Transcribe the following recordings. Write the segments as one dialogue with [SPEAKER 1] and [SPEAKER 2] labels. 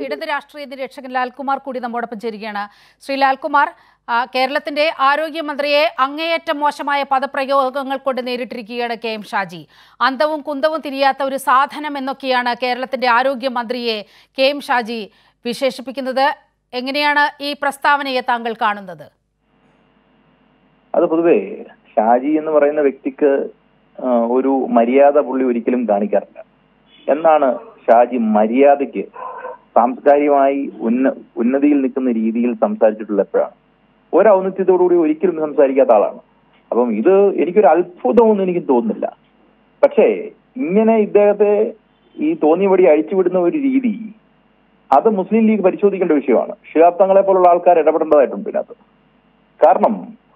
[SPEAKER 1] ഇടത് രാഷ്ട്രീയ നിരീക്ഷകൻ ലാൽകുമാർ കൂടി നമ്മോടൊപ്പം ചേരുകയാണ് ശ്രീ ലാൽകുമാർ ആ, കേരളത്തിന്റെ ആരോഗ്യമന്ത്രിയെ അങ്ങേയറ്റം മോശമായ പദപ്രയോഗങ്ങൾ കൊണ്ട് നേരിട്ടിരിക്കുകയാണ് കെ എം ഷാജി അന്തവും കുന്തവും തിരിയാത്ത ഒരു സാധനം എന്നൊക്കെയാണ് കേരളത്തിന്റെ ആരോഗ്യമന്ത്രിയെ കെ എം ഷാജി വിശേഷിപ്പിക്കുന്നത് എങ്ങനെയാണ് ഈ പ്രസ്താവനയെ താങ്കൾ കാണുന്നത്
[SPEAKER 2] അത് പൊതുവേ ഷാജി എന്ന് പറയുന്ന വ്യക്തിക്ക് ആ, ഒരു മര്യാദ പുള്ളി ഒരിക്കലും കാണിക്കാറില്ല എന്നാണ് ഷാജി മര്യാദയ്ക്ക് സാംസ്കാരികമായി ഉന്ന ഉന്നതിയിൽ നിൽക്കുന്ന രീതിയിൽ സംസാരിച്ചിട്ടുള്ള എപ്പോഴാണ് ഒരു ഔന്നത്യത്തോടുകൂടി ഒരിക്കലും സംസാരിക്കാത്ത ആളാണ് അപ്പം ഇത് എനിക്കൊരു അത്ഭുതമൊന്നും എനിക്ക് തോന്നുന്നില്ല പക്ഷേ ഇങ്ങനെ ഇദ്ദേഹത്തെ ഈ തോന്നിയപടി അഴിച്ചുവിടുന്ന ഒരു രീതി അത് മുസ്ലിം ലീഗ് പരിശോധിക്കേണ്ട വിഷയമാണ് ഷിഹാബ് തങ്ങളെ പോലുള്ള ആൾക്കാർ ഇടപെടേണ്ടതായിട്ടുണ്ട് ഇതിനകത്ത് കാരണം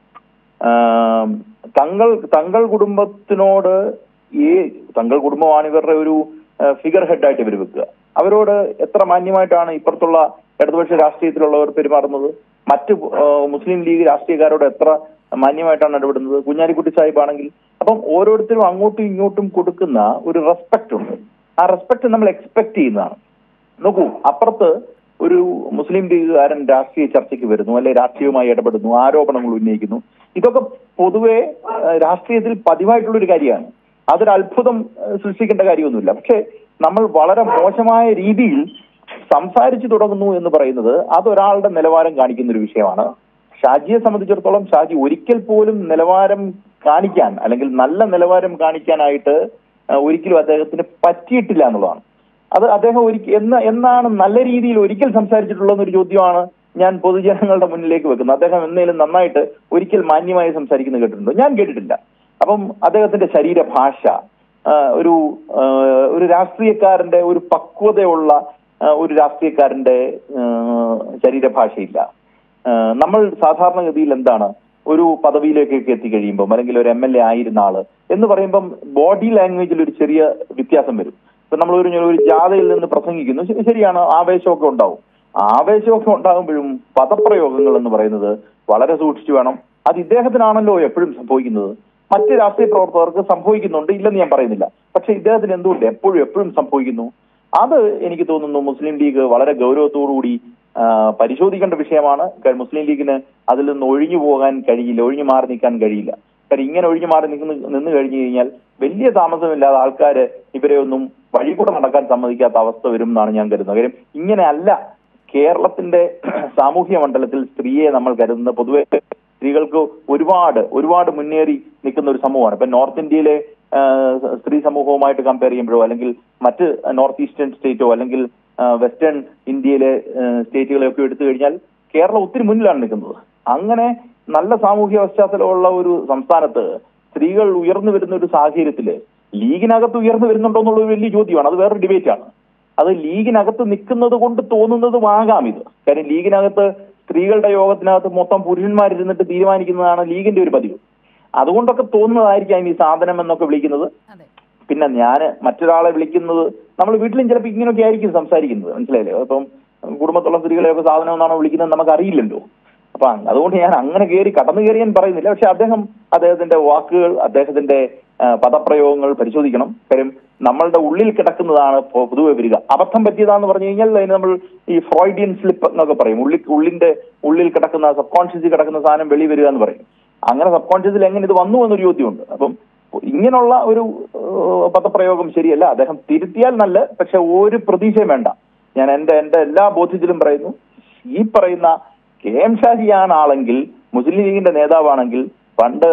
[SPEAKER 2] ആം, തങ്ങൾ തങ്ങൾ കുടുംബത്തിനോട് ഈ തങ്ങൾ കുടുംബമാണ് ഇവരുടെ ഒരു ഫിഗർ ഹെഡായിട്ട് ഇവർ വെക്കുക അവരോട് എത്ര മാന്യമായിട്ടാണ് ഇപ്പുറത്തുള്ള ഇടതുപക്ഷ രാഷ്ട്രീയത്തിലുള്ളവർ പെരുമാറുന്നത് മറ്റ് ആ, മുസ്ലിം ലീഗ് രാഷ്ട്രീയക്കാരോട് എത്ര മാന്യമായിട്ടാണ് ഇടപെടുന്നത് കുഞ്ഞാലിക്കുട്ടി സാഹിബ് ആണെങ്കിൽ അപ്പം ഓരോരുത്തരും അങ്ങോട്ടും ഇങ്ങോട്ടും കൊടുക്കുന്ന ഒരു റെസ്പെക്ട് ഉണ്ട് ആ റെസ്പെക്ട് നമ്മൾ എക്സ്പെക്ട് ചെയ്യുന്നതാണ് നോക്കൂ അപ്പുറത്ത് ഒരു മുസ്ലിം ലീഗുകാരൻ രാഷ്ട്രീയ ചർച്ചയ്ക്ക് വരുന്നു അല്ലെ രാഷ്ട്രീയവുമായി ഇടപെടുന്നു ആരോപണങ്ങൾ ഉന്നയിക്കുന്നു ഇതൊക്കെ പൊതുവെ ആ, രാഷ്ട്രീയത്തിൽ പതിവായിട്ടുള്ള ഒരു കാര്യമാണ് അതൊരു അത്ഭുതം ആ, സൃഷ്ടിക്കേണ്ട കാര്യമൊന്നുമില്ല പക്ഷെ നമ്മൾ വളരെ മോശമായ രീതിയിൽ സംസാരിച്ചു തുടങ്ങുന്നു എന്ന് പറയുന്നത് അതൊരാളുടെ നിലവാരം കാണിക്കുന്ന ഒരു വിഷയമാണ് ഷാജിയെ സംബന്ധിച്ചിടത്തോളം ഷാജി ഒരിക്കൽ പോലും നിലവാരം കാണിക്കാൻ അല്ലെങ്കിൽ നല്ല നിലവാരം കാണിക്കാനായിട്ട് ആ, ഒരിക്കലും അദ്ദേഹത്തിന് പറ്റിയിട്ടില്ല എന്നുള്ളതാണ് അത് അദ്ദേഹം ഒരിക്കൽ എന്ന എന്നാണ് നല്ല രീതിയിൽ ഒരിക്കൽ സംസാരിച്ചിട്ടുള്ളതെന്നൊരു ചോദ്യമാണ് ഞാൻ പൊതുജനങ്ങളുടെ മുന്നിലേക്ക് വെക്കുന്നത് അദ്ദേഹം എന്നേലും നന്നായിട്ട് ഒരിക്കൽ മാന്യമായി സംസാരിക്കുന്നത് കേട്ടിട്ടുണ്ടോ ഞാൻ കേട്ടിട്ടില്ല അപ്പം അദ്ദേഹത്തിന്റെ ശരീരഭാഷ ആ, ഒരു ആ, ഒരു രാഷ്ട്രീയക്കാരന്റെ ഒരു പക്വതയുള്ള ആ, ഒരു രാഷ്ട്രീയക്കാരന്റെ ആ, ശരീരഭാഷയില്ല ആ, നമ്മൾ സാധാരണഗതിയിൽ എന്താണ് ഒരു പദവിയിലേക്കൊക്കെ എത്തിക്കഴിയുമ്പം അല്ലെങ്കിൽ ഒരു എം എൽ എ ആയിരുന്ന ആള് എന്ന് പറയുമ്പം ബോഡി ലാംഗ്വേജിൽ ഒരു ചെറിയ വ്യത്യാസം വരും ഇപ്പൊ നമ്മൾ ഒരു ഒരു ജാഥയിൽ നിന്ന് പ്രസംഗിക്കുന്നു ശ- ശരിയാണ് ആവേശമൊക്കെ ഉണ്ടാവും ആവേശമൊക്കെ ഉണ്ടാകുമ്പോഴും പദപ്രയോഗങ്ങൾ എന്ന് പറയുന്നത് വളരെ സൂക്ഷിച്ചു വേണം അത് ഇദ്ദേഹത്തിനാണല്ലോ എപ്പോഴും സംഭവിക്കുന്നത് മറ്റ് രാഷ്ട്രീയ പ്രവർത്തകർക്ക് സംഭവിക്കുന്നുണ്ട് ഇല്ലെന്ന് ഞാൻ പറയുന്നില്ല പക്ഷെ ഇദ്ദേഹത്തിന് എന്തുകൊണ്ട് എപ്പോഴും എപ്പോഴും സംഭവിക്കുന്നു അത് എനിക്ക് തോന്നുന്നു മുസ്ലിം ലീഗ് വളരെ ഗൗരവത്തോടുകൂടി ആ, പരിശോധിക്കേണ്ട വിഷയമാണ് കാര്യം മുസ്ലിം ലീഗിന് അതിൽ നിന്ന് ഒഴിഞ്ഞു പോകാൻ കഴിയില്ല ഒഴിഞ്ഞു മാറി നിൽക്കാൻ കഴിയില്ല കാര്യം ഇങ്ങനെ ഒഴിഞ്ഞു മാറി നിൽക്കുന്ന നിന്ന് കഴിഞ്ഞു കഴിഞ്ഞാൽ വലിയ താമസമില്ലാതെ ആൾക്കാര് ഇവരെ ഒന്നും വഴി കൂടെ നടക്കാൻ സമ്മതിക്കാത്ത അവസ്ഥ വരും എന്നാണ് ഞാൻ കരുതുന്നത് കാര്യം ഇങ്ങനെ അല്ല കേരളത്തിന്റെ സാമൂഹ്യ മണ്ഡലത്തിൽ സ്ത്രീയെ നമ്മൾ കരുതുന്നത് പൊതുവെ സ്ത്രീകൾക്ക് ഒരുപാട് ഒരുപാട് മുന്നേറി നിൽക്കുന്ന ഒരു സമൂഹമാണ് ഇപ്പൊ നോർത്ത് ഇന്ത്യയിലെ ആ, സ്ത്രീ സമൂഹവുമായിട്ട് കമ്പയർ ചെയ്യുമ്പോഴോ അല്ലെങ്കിൽ മറ്റ് നോർത്ത് ഈസ്റ്റേൺ സ്റ്റേറ്റോ അല്ലെങ്കിൽ ആ, വെസ്റ്റേൺ ഇന്ത്യയിലെ ആ, സ്റ്റേറ്റുകളെയൊക്കെ എടുത്തു കഴിഞ്ഞാൽ കേരളം ഒത്തിരി മുന്നിലാണ് നിൽക്കുന്നത് അങ്ങനെ നല്ല സാമൂഹ്യ പശ്ചാത്തലമുള്ള ഒരു സംസ്ഥാനത്ത് സ്ത്രീകൾ ഉയർന്നു വരുന്ന ഒരു സാഹചര്യത്തില് ലീഗിനകത്ത് ഉയർന്നു വരുന്നുണ്ടോ എന്നുള്ള ഒരു വലിയ ചോദ്യമാണ് അത് വേറൊരു ഡിബേറ്റ് ആണ് അത് ലീഗിനകത്ത് നിൽക്കുന്നത് കൊണ്ട് തോന്നുന്നതുമാകാം ഇത് കാര്യം ലീഗിനകത്ത് സ്ത്രീകളുടെ യോഗത്തിനകത്ത് മൊത്തം പുരുഷന്മാരിരുന്നിട്ട് തീരുമാനിക്കുന്നതാണ് ലീഗിന്റെ ഒരു പതിവ് അതുകൊണ്ടൊക്കെ തോന്നുന്നതായിരിക്കാം ഈ സാധനം എന്നൊക്കെ വിളിക്കുന്നത്
[SPEAKER 1] അതെ
[SPEAKER 2] പിന്നെ ഞാൻ മറ്റൊരാളെ വിളിക്കുന്നത് നമ്മൾ വീട്ടിലും ചിലപ്പോൾ ഇങ്ങനെയൊക്കെ ആയിരിക്കും സംസാരിക്കുന്നത് മനസ്സിലായില്ലേ അപ്പം കുടുംബത്തുള്ള സ്ത്രീകളെയൊക്കെ സാധനം എന്നാണോ വിളിക്കുന്നത് നമുക്ക് അറിയില്ലല്ലോ അപ്പൊ അങ് അതുകൊണ്ട് ഞാൻ അങ്ങനെ കയറി കടന്നു കയറി ഞാൻ പറയുന്നില്ല പക്ഷെ അദ്ദേഹം അദ്ദേഹത്തിന്റെ വാക്കുകൾ അദ്ദേഹത്തിന്റെ ആ, പദപ്രയോഗങ്ങൾ പരിശോധിക്കണം കാര്യം നമ്മളുടെ ഉള്ളിൽ കിടക്കുന്നതാണ് പൊ- പൊതുവെ വരിക അബദ്ധം പറ്റിയതാന്ന് പറഞ്ഞു കഴിഞ്ഞാൽ അതിന് നമ്മൾ ഈ ഫ്രോയിഡിയൻ സ്ലിപ്പ് എന്നൊക്കെ പറയും ഉള്ളിൽ ഉള്ളിന്റെ ഉള്ളിൽ കിടക്കുന്ന സബ് കോൺഷ്യസിൽ കിടക്കുന്ന സാധനം വെളി വരിക എന്ന് പറയും അങ്ങനെ സബ് കോൺഷ്യസിൽ എങ്ങനെ ഇത് വന്നു എന്നൊരു ചോദ്യമുണ്ട് അപ്പം ഇങ്ങനെയുള്ള ഒരു ഏഹ്, പദപ്രയോഗം ശരിയല്ല അദ്ദേഹം തിരുത്തിയാൽ നല്ല പക്ഷെ ഒരു പ്രതീക്ഷയും വേണ്ട ഞാൻ എന്റെ എന്റെ എല്ലാ ബോധ്യത്തിലും പറയുന്നു ഈ പറയുന്ന കെ എം ഷാജിയാണ് ആളെങ്കിൽ മുസ്ലിം ലീഗിന്റെ നേതാവാണെങ്കിൽ പണ്ട്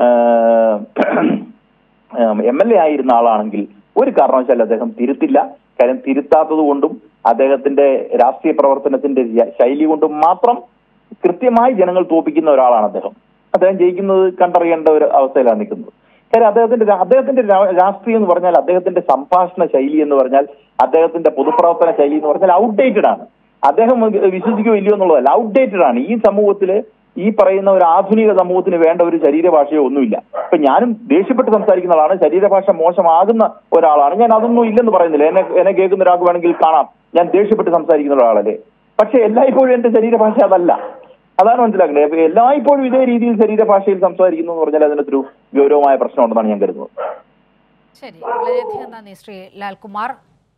[SPEAKER 2] എം എൽ എ ആയിരുന്ന ആളാണെങ്കിൽ ഒരു കാരണവശാലും അദ്ദേഹം തിരുത്തില്ല കാര്യം തിരുത്താത്തത് കൊണ്ടും അദ്ദേഹത്തിന്റെ രാഷ്ട്രീയ പ്രവർത്തനത്തിന്റെ ര- ശൈലി കൊണ്ടും മാത്രം കൃത്യമായി ജനങ്ങൾ തോപ്പിക്കുന്ന ഒരാളാണ് അദ്ദേഹം അദ്ദേഹം ജയിക്കുന്നത് കണ്ടറിയേണ്ട ഒരു അവസ്ഥയിലാണ് നിൽക്കുന്നത് കാര്യം അദ്ദേഹത്തിന്റെ രാ- അദ്ദേഹത്തിന്റെ രാ- രാഷ്ട്രീയം എന്ന് പറഞ്ഞാൽ അദ്ദേഹത്തിന്റെ സംഭാഷണ ശൈലി എന്ന് പറഞ്ഞാൽ അദ്ദേഹത്തിന്റെ പൊതുപ്രവർത്തന ശൈലി എന്ന് പറഞ്ഞാൽ ഔട്ട്ഡേറ്റഡ് ആണ് അദ്ദേഹം വിശ്വസിക്കുകയോ ഇല്ലയോ എന്നുള്ളതല്ല ഔട്ട്ഡേറ്റഡ് ആണ് ഈ സമൂഹത്തില് ഈ പറയുന്ന ഒരു ആധുനിക സമൂഹത്തിന് വേണ്ട ഒരു ശരീരഭാഷയോ ഒന്നുമില്ല ഇപ്പൊ ഞാനും ദേഷ്യപ്പെട്ട് സംസാരിക്കുന്ന ആളാണ് ശരീരഭാഷ മോശമാകുന്ന ഒരാളാണ് ഞാൻ അതൊന്നും ഇല്ലെന്ന് പറയുന്നില്ല എന്നെ എന്നെ കേൾക്കുന്ന ഒരാൾക്ക് വേണമെങ്കിൽ കാണാം ഞാൻ ദേഷ്യപ്പെട്ട് സംസാരിക്കുന്ന ഒരാളല്ലേ പക്ഷെ എല്ലായ്പ്പോഴും എന്റെ ശരീരഭാഷ അതല്ല അതാണ് മനസ്സിലാക്കേണ്ടത് അപ്പൊ എല്ലായ്പ്പോഴും ഇതേ രീതിയിൽ ശരീരഭാഷയിൽ സംസാരിക്കുന്നു എന്ന് പറഞ്ഞാൽ അതിനകത്തൊരു ഗൗരവമായ പ്രശ്നമുണ്ടെന്നാണ് ഞാൻ കരുതുന്നത്
[SPEAKER 1] ശരി വളരെയധികം നന്ദി ശ്രീ ലാൽകുമാർ